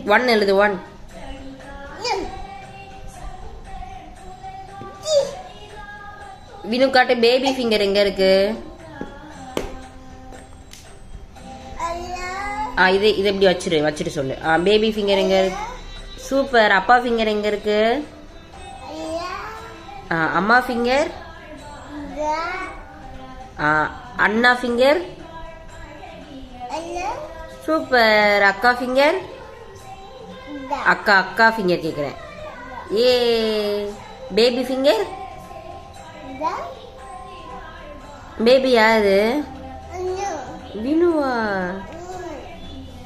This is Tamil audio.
ஒன் எழுது ஒன் வினு காட்டு பேபி ஃபிங்கர் எங்க இருக்கு ஆ இது இது எப்படி வச்சிரு வச்சுட்டு சொல்லு ஆ பேபி ஃபிங்கர் எங்க இருக்கு சூப்பர் அப்பா ஃபிங்கர் எங்க இருக்கு ஆ அம்மா ஃபிங்கர் ஆ அண்ணா ஃபிங்கர் சூப்பர் அக்கா ஃபிங்கர் அக்கா அக்கா ஃபிங்கர் கேக்குறேன் ஏ பேபி ஃபிங்கர் பேபி யாரு வினுவா